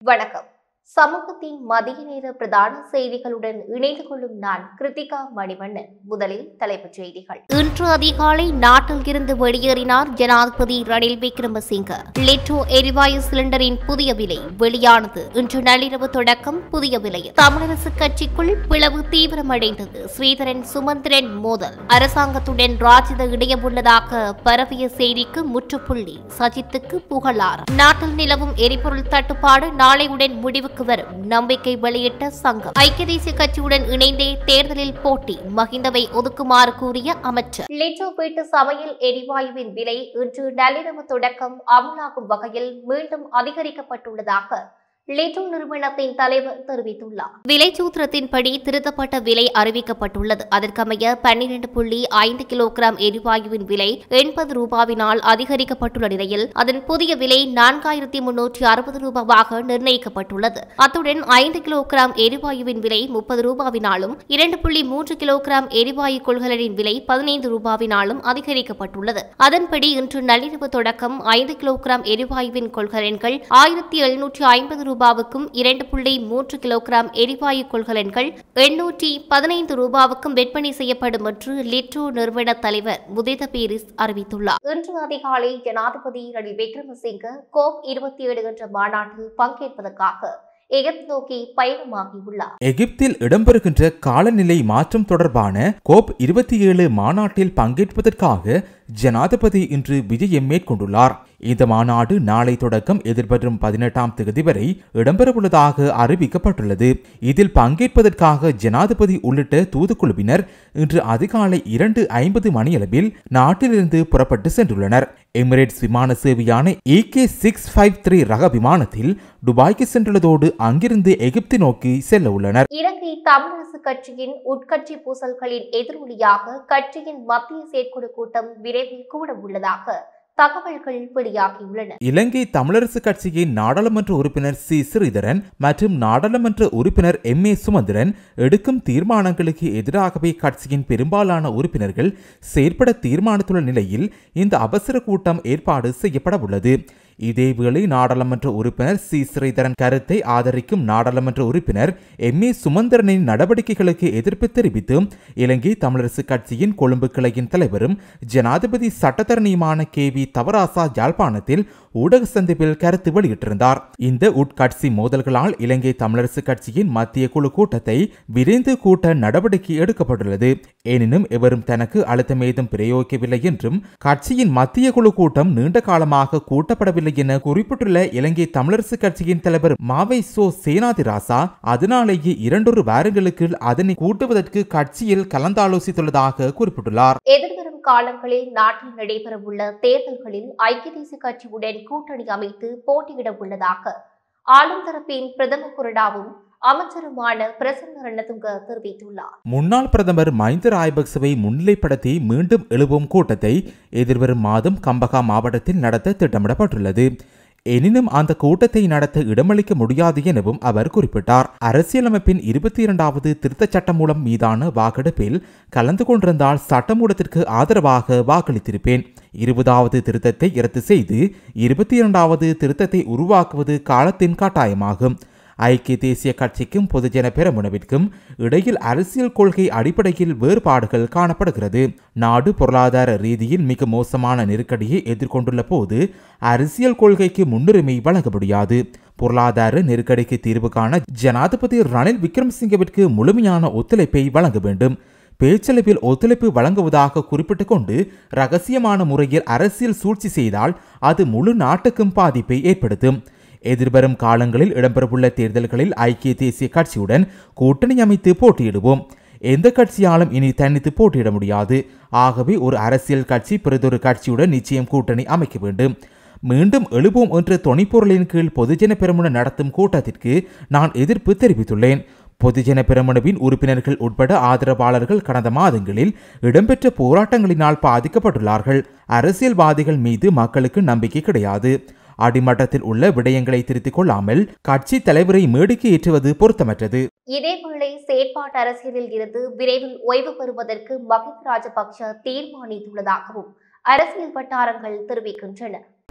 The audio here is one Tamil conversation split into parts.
வணக்கம் சமூகத்தின் மதிய நேர பிரதான செய்திகளுடன் இணைந்து கொள்ளும் நான் கிருத்திகா மணிவண்ணன் முதலில் தலைப்புச் செய்திகள் இன்று அதிகாலை நாட்டில் இருந்து வெளியேறினார் ஜனாதிபதி ரணில் விக்ரமசிங்க லிட்டோ எரிவாயு சிலிண்டரின் புதிய விலை வெளியானது இன்று நள்ளிரவு தொடக்கம் புதிய விலை தமிழரசு கட்சிக்குள் பிளவு தீவிரமடைந்தது ஸ்ரீதரன் சுமந்திரன் மோதல் அரசாங்கத்துடன் ராஜித இணையவுள்ளதாக பரவிய செய்திக்கு முற்றுப்புள்ளி சஜித்துக்கு புகழார் நாட்டில் நிலவும் எரிபொருள் தட்டுப்பாடு நாளையுடன் முடிவுக்கு வரும் நம்பிக்கை வெளியிட்ட சங்கம் ஐக்கிய தேசிய கட்சியுடன் இணைந்தே தேர்தலில் போட்டி மகிந்தவை ஒதுக்குமாறு கூறிய அமைச்சர் லிட்டோ வீட்டு சமையல் எரிவாயுவின் விலை இன்று நள்ளிரவு தொடக்கம் அமலாகும் வகையில் மீண்டும் அதிகரிக்கப்பட்டுள்ளதாக லிட்டோ நிறுவனத்தின் தலைவர் தெரிவித்துள்ளார் விலை சூத்திரத்தின்படி திருத்தப்பட்ட விலை அறிவிக்கப்பட்டுள்ளது அதற்கமைய பன்னிரண்டு புள்ளி ஐந்து கிலோகிராம் எரிவாயுவின் விலை எண்பது ரூபாவினால் அதிகரிக்கப்பட்டுள்ள நிலையில் அதன் புதிய விலை நான்காயிரத்தி முன்னூற்றி அறுபது ரூபாவாக நிர்ணயிக்கப்பட்டுள்ளது அத்துடன் ஐந்து கிலோகிராம் எரிவாயுவின் விலை முப்பது ரூபாவினாலும் இரண்டு புள்ளி மூன்று கிலோகிராம் எரிவாயு கொள்கலனின் விலை பதினைந்து ரூபாவினாலும் அதிகரிக்கப்பட்டுள்ளது அதன்படி இன்று நள்ளிரவு தொடக்கம் ஐந்து கிலோகிராம் எரிவாயுவின் கொள்கலன்கள் ஆயிரத்தி எழுநூற்றி ஐம்பது ரூபாவுக்கும் இரண்டு புள்ளி மூன்று கிலோகிராம் எரிவாயு கொள்கலன்கள் எண்ணூற்றி பதினைந்து ரூபாவுக்கும் விற்பனை செய்யப்படும் என்று லிட்டோ நிறுவன தலைவர் முதித பீரிஸ் அறிவித்துள்ளார் இன்று அதிகாலை ஜனாதிபதி ரணில் விக்ரமசிங்க கோப் இருபத்தி ஏழு என்ற மாநாட்டில் பங்கேற்பதற்காக எகிப்து நோக்கி பயணமாகியுள்ளார் எகிப்தில் இடம்பெறுகின்ற காலநிலை மாற்றம் தொடர்பான கோப் இருபத்தி ஏழு மாநாட்டில் பங்கேற்பதற்காக ஜனாதிபதி இன்று விஜயம் மேற்கொண்டுள்ளார் இந்த மாநாடு நாளை தொடக்கம் எதிர்வரும் பதினெட்டாம் தேதி வரை இடம்பெறவுள்ளதாக அறிவிக்கப்பட்டுள்ளது இதில் பங்கேற்பதற்காக ஜனாதிபதி உள்ளிட்ட தூதுக்குழுவினர் இன்று அதிகாலை இரண்டு ஐம்பது மணியளவில் நாட்டிலிருந்து புறப்பட்டு சென்றுள்ளனர் எமிரேட்ஸ் விமான சேவையான ஏகே சிக்ஸ் ஃபைவ் த்ரீ ரக விமானத்தில் துபாய்க்கு சென்றுள்ளதோடு அங்கிருந்து எகிப்து நோக்கி செல்ல உள்ளனர் இலங்கை தமிழரசு கட்சியின் உட்கட்சி பூசல்களின் எதிரொலியாக கட்சியின் மத்திய செயற்குழு கூட்டம் விரைவில் கூட உள்ளதாக தகவல்கள் வெளியாகியுள்ளன இலங்கை தமிழரசு கட்சியின் நாடாளுமன்ற உறுப்பினர் சி ஸ்ரீதரன் மற்றும் நாடாளுமன்ற உறுப்பினர் எம் ஏ சுமந்திரன் எடுக்கும் தீர்மானங்களுக்கு எதிராகவே கட்சியின் பெரும்பாலான உறுப்பினர்கள் செயற்பட தீர்மானித்துள்ள நிலையில் இந்த அவசர கூட்டம் ஏற்பாடு செய்யப்பட உள்ளது இதேவேளை நாடாளுமன்ற உறுப்பினர் சி ஸ்ரீதரன் கருத்தை ஆதரிக்கும் நாடாளுமன்ற உறுப்பினர் எம் ஏ சுமந்திரனின் நடவடிக்கைகளுக்கு எதிர்ப்பு தெரிவித்து இலங்கை தமிழரசு கட்சியின் கொழும்பு கிளையின் தலைவரும் ஜனாதிபதி சட்டத்தரணியுமான கே வி தவராசா யாழ்ப்பாணத்தில் ஊடக சந்திப்பில் கருத்து வெளியிட்டிருந்தார் இந்த உட்கட்சி மோதல்களால் இலங்கை தமிழரசு கட்சியின் மத்திய குழு கூட்டத்தை விரைந்து கூட்ட நடவடிக்கை எடுக்கப்பட்டுள்ளது எனினும் எவரும் தனக்கு அழுத்தம் ஏதும் பிரயோகிக்கவில்லை என்றும் கட்சியின் மத்திய குழு கூட்டம் நீண்ட காலமாக கூட்டப்படவில்லை என குறிப்பிட்டுள்ள இலங்கை தமிழரசு கட்சியின் தலைவர் மாவை சோ சேனாதிராசா அதனாலேயே இரண்டொரு வாரங்களுக்கு அதனை கூட்டுவதற்கு கட்சியில் கலந்தாலோசித்துள்ளதாக குறிப்பிட்டுள்ளார் எதிர்வரும் காலங்களில் நாட்டில் நடைபெறவுள்ள தேர்தல்களில் ஐக்கிய தேசிய கட்சியுடன் கூட்டணி அமைத்து போட்டியிட உள்ளதாக ஆளும் தரப்பின் பிரதம கொறடாவும் அமைச்சருமான பிரசன்ன ரணதுங்க தெரிவித்துள்ளார் முன்னாள் பிரதமர் மஹிந்த ராயபக்சவை முன்னிலைப்படுத்தி மீண்டும் எழுப்பும் கூட்டத்தை எதிர்வரும் மாதம் கம்பகா மாவட்டத்தில் நடத்த திட்டமிடப்பட்டுள்ளது எனினும் அந்த கூட்டத்தை நடத்த இடமளிக்க முடியாது எனவும் அவர் குறிப்பிட்டார் அரசியலமைப்பின் இருபத்தி இரண்டாவது திருத்தச் சட்டம் மூலம் மீதான வாக்கெடுப்பில் கலந்து கொண்டிருந்தால் சட்டமூலத்திற்கு ஆதரவாக வாக்களித்திருப்பேன் இருபதாவது திருத்தத்தை ரத்து செய்து இருபத்தி இரண்டாவது திருத்தத்தை உருவாக்குவது காலத்தின் கட்டாயமாகும் ஐக்கிய தேசிய கட்சிக்கும் பொதுஜன பெரமுனவிற்கும் இடையில் அரசியல் கொள்கை அடிப்படையில் வேறுபாடுகள் காணப்படுகிறது நாடு பொருளாதார ரீதியில் மிக மோசமான நெருக்கடியை எதிர்கொண்டுள்ள போது அரசியல் கொள்கைக்கு முன்னுரிமை வழங்க முடியாது பொருளாதார நெருக்கடிக்கு தீர்வு காண ஜனாதிபதி ரணில் விக்ரமசிங்கவிற்கு முழுமையான ஒத்துழைப்பை வழங்க வேண்டும் பேச்சளவில் ஒத்துழைப்பு வழங்குவதாக குறிப்பிட்டுக் கொண்டு ரகசியமான முறையில் அரசியல் சூழ்ச்சி செய்தால் அது முழு நாட்டுக்கும் பாதிப்பை ஏற்படுத்தும் எதிர்வரும் காலங்களில் இடம்பெறவுள்ள தேர்தல்களில் ஐக்கிய தேசிய கட்சியுடன் கூட்டணி அமைத்து போட்டியிடுவோம் எந்த கட்சியாலும் இனி தனித்து போட்டியிட முடியாது ஆகவே ஒரு அரசியல் கட்சி பிறதொரு கட்சியுடன் நிச்சயம் கூட்டணி அமைக்க வேண்டும் மீண்டும் எழுவோம் என்ற தொனிப்பொருளின் கீழ் பொதுஜன பெருமுன நடத்தும் கூட்டத்திற்கு நான் எதிர்ப்பு தெரிவித்துள்ளேன் பொதுஜன பெருமனுவின் உறுப்பினர்கள் உட்பட ஆதரவாளர்கள் கடந்த மாதங்களில் இடம்பெற்ற போராட்டங்களினால் பாதிக்கப்பட்டுள்ளார்கள் அரசியல்வாதிகள் மீது மக்களுக்கு நம்பிக்கை கிடையாது அடிமட்டத்தில் உள்ள விடயங்களை திருத்திக் கொள்ளாமல் கட்சி தலைவரை மேடைக்கு ஏற்றுவது பொருத்தமற்றது இதேவேளை செயற்பாட்டு அரசியலில் இருந்து விரைவில் ஓய்வு பெறுவதற்கு மஹிந்த ராஜபக்ஷ தீர்மானித்துள்ளதாகவும் அரசியல் வட்டாரங்கள் தெரிவிக்கின்றன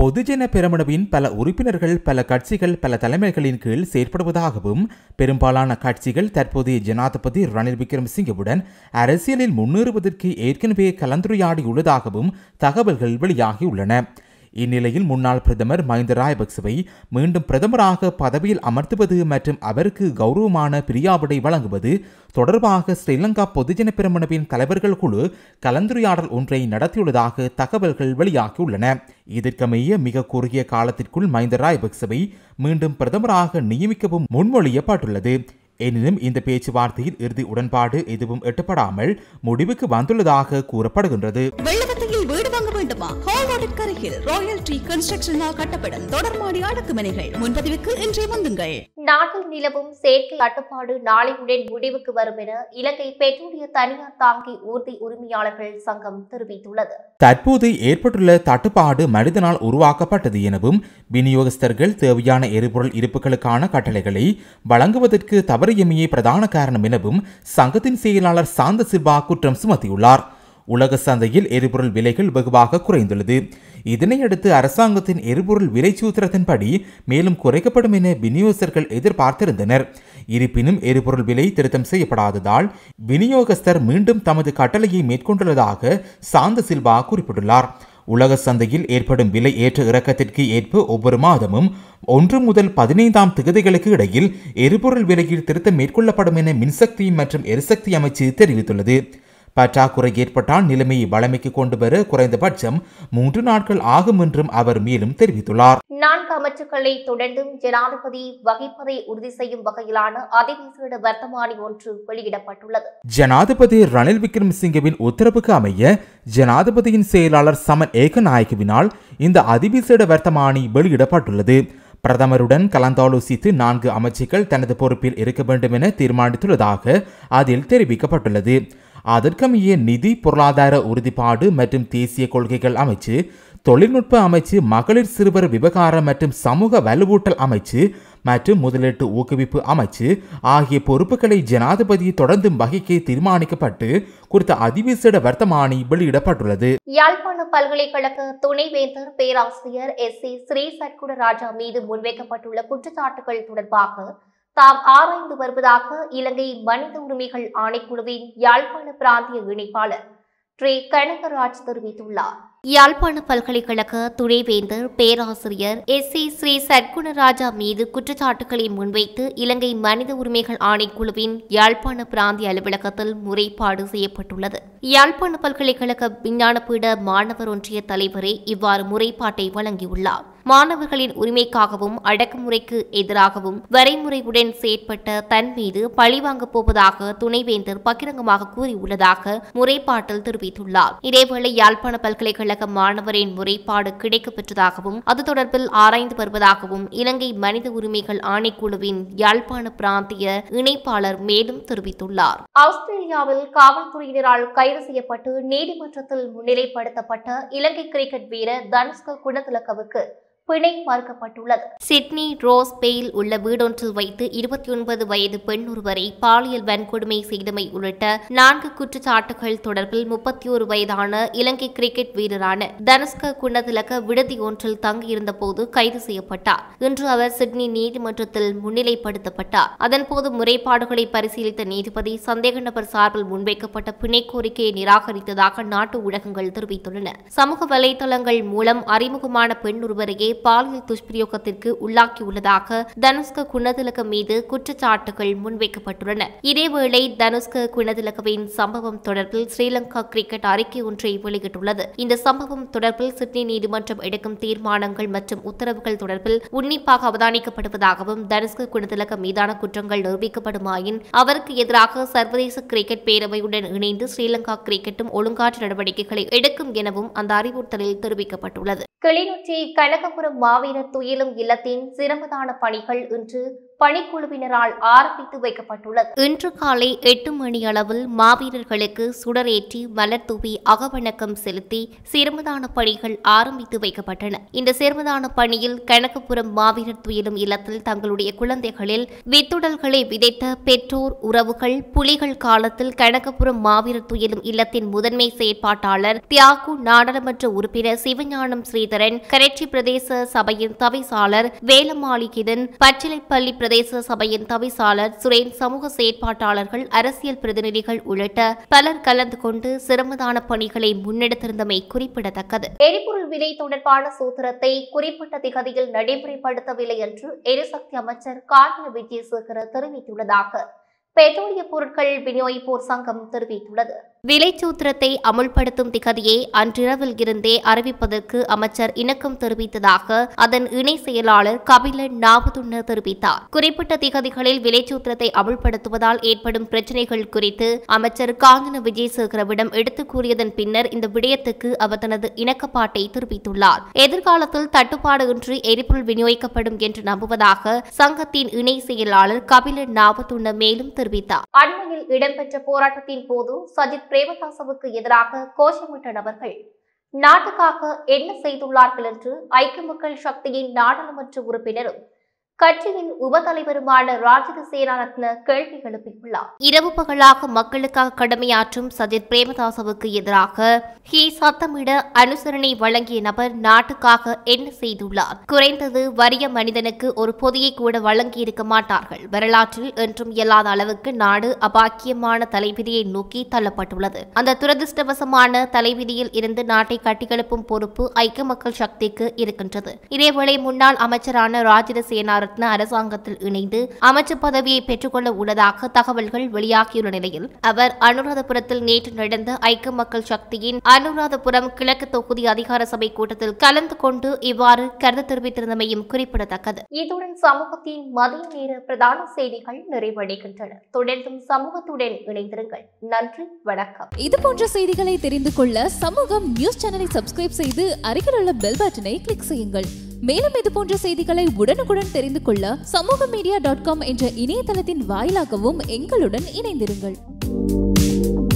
பொதுஜன பெரமுனவின் பல உறுப்பினர்கள் பல கட்சிகள் பல தலைமைகளின் கீழ் செயற்படுவதாகவும் பெரும்பாலான கட்சிகள் தற்போதைய ஜனாதிபதி ரணில் விக்ரமசிங்கவுடன் அரசியலில் முன்னேறுவதற்கு ஏற்கனவே கலந்துரையாடியுள்ளதாகவும் தகவல்கள் வெளியாகியுள்ளன இந்நிலையில் முன்னாள் பிரதமர் மஹிந்த ராயபக்சவை மீண்டும் பிரதமராக பதவியில் அமர்த்துவது மற்றும் அவருக்கு கௌரவமான பிரியாவிடை வழங்குவது தொடர்பாக ஸ்ரீலங்கா பொதுஜன பெருமனவின் தலைவர்கள் குழு கலந்துரையாடல் ஒன்றை நடத்தியுள்ளதாக தகவல்கள் வெளியாகியுள்ளன இதற்கமைய மிக குறுகிய காலத்திற்குள் மஹிந்த ராயபக்சவை மீண்டும் பிரதமராக நியமிக்கவும் முன்மொழியப்பட்டுள்ளது எனினும் இந்த பேச்சுவார்த்தையில் இறுதி உடன்பாடு எதுவும் எட்டப்படாமல் முடிவுக்கு வந்துள்ளதாக கூறப்படுகின்றது வெள்ளவத்தையில் வீடு வாங்க வேண்டுமா ஹால்வார்டிற்கு அருகில் ராயல் ட்ரீ கன்ஸ்ட்ரக்ஷனால் கட்டப்படும் தொடர்மாடி அடுக்குமனைகள் முன்பதிவுக்கு இன்றே வந்துங்கள் நாட்டில் நிலவும் செயற்கை கட்டுப்பாடு நாளையுடன் முடிவுக்கு வரும் என இலங்கை பெட்ரோலிய தனியார் தாங்கி ஊர்தி உரிமையாளர்கள் சங்கம் தெரிவித்துள்ளது தற்போது ஏற்பட்டுள்ள தட்டுப்பாடு மனிதனால் உருவாக்கப்பட்டது எனவும் விநியோகஸ்தர்கள் தேவையான எரிபொருள் இருப்புகளுக்கான கட்டளைகளை வழங்குவதற்கு தவறியமையே பிரதான காரணம் எனவும் சங்கத்தின் செயலாளர் சாந்த சில்வா குற்றம் சுமத்தியுள்ளார் உலக சந்தையில் எரிபொருள் விலைகள் வெகுவாக குறைந்துள்ளது இதனையடுத்து அரசாங்கத்தின் எரிபொருள் விலை சூத்திரத்தின்படி மேலும் குறைக்கப்படும் என விநியோகஸ்தர்கள் எதிர்பார்த்திருந்தனர் இருப்பினும் எரிபொருள் விலை திருத்தம் செய்யப்படாததால் விநியோகஸ்தர் மீண்டும் தமது கட்டளையை மேற்கொண்டுள்ளதாக சாந்த சில்வா குறிப்பிட்டுள்ளார் உலக சந்தையில் ஏற்படும் விலை ஏற்ற இறக்கத்திற்கு ஏற்ப ஒவ்வொரு மாதமும் ஒன்று முதல் பதினைந்தாம் திகதிகளுக்கு இடையில் எரிபொருள் விலையில் திருத்தம் மேற்கொள்ளப்படும் என மின்சக்தி மற்றும் எரிசக்தி அமைச்சு தெரிவித்துள்ளது பற்றாக்குறை ஏற்பட்டால் நிலைமையை வளமைக்கு கொண்டு வர குறைந்தபட்சம் மூன்று நாட்கள் ஆகும் என்றும் அவர் மேலும் தெரிவித்துள்ளார் நான்கு அமைச்சுக்களை தொடர்ந்தும் ஜனாதிபதி வகிப்பதை உறுதி செய்யும் வகையிலான அதிவிசேட வர்த்தமானி ஒன்று வெளியிடப்பட்டுள்ளது ஜனாதிபதி ரணில் விக்ரமசிங்கவின் உத்தரவுக்கு அமைய ஜனாதிபதியின் செயலாளர் சமன் ஏகநாயகவினால் இந்த அதிவிசேட வர்த்தமானி வெளியிடப்பட்டுள்ளது பிரதமருடன் கலந்தாலோசித்து நான்கு அமைச்சுக்கள் தனது பொறுப்பில் இருக்க வேண்டும் என தீர்மானித்துள்ளதாக அதில் தெரிவிக்கப்பட்டுள்ளது அதற்கமைய நிதி பொருளாதார உறுதிப்பாடு மற்றும் தேசிய கொள்கைகள் அமைச்சு தொழில்நுட்ப அமைச்சு மகளிர் சிறுவர் விவகாரம் மற்றும் சமூக வலுவூட்டல் அமைச்சு மற்றும் முதலீட்டு ஊக்குவிப்பு அமைச்சு ஆகிய பொறுப்புகளை ஜனாதிபதி தொடர்ந்தும் வகிக்க தீர்மானிக்கப்பட்டு குறித்த அதிவிசேட வர்த்தமானி வெளியிடப்பட்டுள்ளது யாழ்ப்பாண பல்கலைக்கழக துணைவேந்தர் பேராசிரியர் எஸ் சி ஸ்ரீ சட்குட ராஜா மீது முன்வைக்கப்பட்டுள்ள குற்றச்சாட்டுகள் தொடர்பாக தாம் ஆராய்ந்து வருவதாக இலங்கை மனித உரிமைகள் ஆணைக்குழுவின் யாழ்ப்பாண பிராந்திய இணைப்பாளர் ஸ்ரீ கனகராஜ் தெரிவித்துள்ளார் யாழ்ப்பாண பல்கலைக்கழக துணைவேந்தர் பேராசிரியர் எஸ் சி ஸ்ரீ சட்குணராஜா மீது குற்றச்சாட்டுகளை முன்வைத்து இலங்கை மனித உரிமைகள் ஆணைக்குழுவின் யாழ்ப்பாண பிராந்திய அலுவலகத்தில் முறைப்பாடு செய்யப்பட்டுள்ளது யாழ்ப்பாண பல்கலைக்கழக விஞ்ஞானபீட மாணவர் ஒன்றிய தலைவரே இவ்வாறு முறைப்பாட்டை வழங்கியுள்ளார் மாணவர்களின் உரிமைக்காகவும் அடக்குமுறைக்கு எதிராகவும் வரைமுறையுடன் செயற்பட்ட தன் மீது பழிவாங்கப் போவதாக துணைவேந்தர் பகிரங்கமாக கூறியுள்ளதாக முறைப்பாட்டில் தெரிவித்துள்ளார் இதேவேளை யாழ்ப்பாண பல்கலைக்கழக மாணவரின் முறைப்பாடு கிடைக்கப்பெற்றதாகவும் அது தொடர்பில் ஆராய்ந்து வருவதாகவும் இலங்கை மனித உரிமைகள் ஆணைக்குழுவின் யாழ்ப்பாண பிராந்திய இணைப்பாளர் மேலும் தெரிவித்துள்ளார் ஆஸ்திரேலியாவில் காவல்துறையினரால் கைது செய்யப்பட்டு நீதிமன்றத்தில் முன்னிலைப்படுத்தப்பட்ட இலங்கை கிரிக்கெட் வீரர் தனுஷ்க குணதிலக்கவுக்கு பிணை மறுக்கப்பட்டுள்ளது சிட்னி ரோஸ் பேயில் உள்ள வீடொன்றில் வைத்து இருபத்தி ஒன்பது வயது பெண் ஒருவரை பாலியல் வன்கொடுமை செய்தமை உள்ளிட்ட நான்கு குற்றச்சாட்டுகள் தொடர்பில் முப்பத்தி ஒரு வயதான இலங்கை கிரிக்கெட் வீரரான தனுஷ்க குணதிலக விடுதி ஒன்றில் தங்கியிருந்த போது கைது செய்யப்பட்டார் இன்று அவர் சிட்னி நீதிமன்றத்தில் முன்னிலைப்படுத்தப்பட்டார் அதன்போது முறைப்பாடுகளை பரிசீலித்த நீதிபதி சந்தேக நபர் சார்பில் முன்வைக்கப்பட்ட பிணை கோரிக்கையை நிராகரித்ததாக நாட்டு ஊடகங்கள் தெரிவித்துள்ளன சமூக வலைதளங்கள் மூலம் அறிமுகமான பெண் ஒருவரையே பாலியல் துஷ்பிரயோகத்திற்கு உள்ளாக்கியுள்ளதாக தனுஷ்க குணதிலக மீது குற்றச்சாட்டுகள் முன்வைக்கப்பட்டுள்ளன இதேவேளை தனுஷ்க குணதிலகவின் சம்பவம் தொடர்பில் ஸ்ரீலங்கா கிரிக்கெட் அறிக்கை ஒன்றை வெளியிட்டுள்ளது இந்த சம்பவம் தொடர்பில் சிட்னி நீதிமன்றம் எடுக்கும் தீர்மானங்கள் மற்றும் உத்தரவுகள் தொடர்பில் உன்னிப்பாக அவதானிக்கப்படுவதாகவும் தனுஷ்க குணதிலக மீதான குற்றங்கள் நிரூபிக்கப்படுமாயின் அவருக்கு எதிராக சர்வதேச கிரிக்கெட் பேரவையுடன் இணைந்து ஸ்ரீலங்கா கிரிக்கெட்டும் ஒழுங்காற்று நடவடிக்கைகளை எடுக்கும் எனவும் அந்த அறிவுறுத்தலில் தெரிவிக்கப்பட்டுள்ளது கிளிநொச்சி கனகபுரம் மாவீரர் துயிலும் இல்லத்தின் சிரமதான பணிகள் இன்று பணிக்குழுவினரால் ஆரம்பித்து வைக்கப்பட்டுள்ளது இன்று காலை எட்டு மணி அளவில் மாவீரர்களுக்கு சுடரேற்றி மலர் தூவி அகவணக்கம் செலுத்தி சிரமதான பணிகள் ஆரம்பித்து வைக்கப்பட்டன இந்த சிரமதான பணியில் கனகபுரம் மாவீரர் துயிலும் இல்லத்தில் தங்களுடைய குழந்தைகளில் வித்துடல்களை விதைத்த பெற்றோர் உறவுகள் புலிகள் காலத்தில் கனகபுரம் மாவீரர் துயிலும் இல்லத்தின் முதன்மை செயற்பாட்டாளர் தியாகு நாடாளுமன்ற உறுப்பினர் சிவஞானம் ஸ்ரீ ஸ்ரீதரன் கரைச்சி பிரதேச சபையின் தவிசாளர் வேலமாளிகிதன் பச்சிலைப்பள்ளி பிரதேச சபையின் தவிசாளர் சுரேன் சமூக செயற்பாட்டாளர்கள் அரசியல் பிரதிநிதிகள் உள்ளிட்ட பலர் கலந்து கொண்டு சிரமதான பணிகளை முன்னெடுத்திருந்தமை குறிப்பிடத்தக்கது எரிபொருள் விலை தொடர்பான சூத்திரத்தை குறிப்பிட்ட திகதியில் நடைமுறைப்படுத்தவில்லை என்று எரிசக்தி அமைச்சர் கார்ன விஜயசேகர தெரிவித்துள்ளதாக பெட்ரோலிய பொருட்கள் விநியோகிப்போர் சங்கம் தெரிவித்துள்ளது விலைச்சூத்திரத்தை அமுல்படுத்தும் திகதியை அன்றிரவில் இருந்தே அறிவிப்பதற்கு அமைச்சர் இணக்கம் தெரிவித்ததாக அதன் இணை செயலாளர் கபிலன் நாபதுன்ன தெரிவித்தார் குறிப்பிட்ட திகதிகளில் விலைச்சூத்திரத்தை அமுல்படுத்துவதால் ஏற்படும் பிரச்சினைகள் குறித்து அமைச்சர் காஞ்சன விஜயசேகரவிடம் எடுத்துக் கூறியதன் பின்னர் இந்த விடயத்துக்கு அவர் தனது இணக்கப்பாட்டை தெரிவித்துள்ளார் எதிர்காலத்தில் தட்டுப்பாடு இன்றி எரிபொருள் விநியோகிக்கப்படும் என்று நம்புவதாக சங்கத்தின் இணை செயலாளர் கபிலன் நாபதுன்ன மேலும் தெரிவித்தார் அண்மையில் இடம்பெற்ற போராட்டத்தின் போது சஜித் பிரேமதாசவுக்கு எதிராக கோஷமிட்ட நபர்கள் நாட்டுக்காக என்ன செய்துள்ளார்கள் என்று ஐக்கிய மக்கள் சக்தியின் நாடாளுமன்ற உறுப்பினரும் கட்சியின் உபதலைவருமான ராஜித சேனாரத்ன கேள்வி எழுப்பியுள்ளார் இரவு பகலாக மக்களுக்காக கடமையாற்றும் சஜித் பிரேமதாசவுக்கு எதிராக ஹி சத்தமிட அனுசரணை வழங்கிய நபர் நாட்டுக்காக என்ன செய்துள்ளார் குறைந்தது வறிய மனிதனுக்கு ஒரு பொதியை கூட வழங்கியிருக்க மாட்டார்கள் வரலாற்றில் என்றும் இயலாத அளவுக்கு நாடு அபாக்கியமான தலைவிதியை நோக்கி தள்ளப்பட்டுள்ளது அந்த துரதிருஷ்டவசமான தலைவிதியில் இருந்து நாட்டை கட்டியெழுப்பும் பொறுப்பு ஐக்கிய மக்கள் சக்திக்கு இருக்கின்றது இதேவேளை முன்னாள் அமைச்சரான ராஜித சேனாரத்ன அரசாங்கத்தில் இணைந்து அமைச்சர் பதவியை பெற்றுக்கொள்ள உள்ளதாக தகவல்கள் வெளியாகியுள்ள நிலையில் அவர் அனுராதபுரத்தில் நேற்று நடந்த ஐக்கிய மக்கள் சக்தியின் அனுராதபுரம் கிழக்கு தொகுதி அதிகார சபை கூட்டத்தில் கலந்து கொண்டு இவ்வாறு கருத்து தெரிவித்திருந்தமையும் குறிப்பிடத்தக்கது இத்துடன் சமூகத்தின் மதிய நேர பிரதான செய்திகள் நிறைவடைகின்றன தொடர்ந்தும் சமூகத்துடன் இணைந்திருங்கள் நன்றி வணக்கம் இது போன்ற செய்திகளை தெரிந்து கொள்ள சமூகம் நியூஸ் சேனலை சப்ஸ்கிரைப் செய்து அருகில் உள்ள பெல் பட்டனை கிளிக் செய்யுங்கள் மேலும் இது போன்ற செய்திகளை உடனுக்குடன் தெரிந்து கொள்ள சமூக மீடியா டாட் காம் என்ற இணையதளத்தின் வாயிலாகவும் எங்களுடன் இணைந்திருங்கள்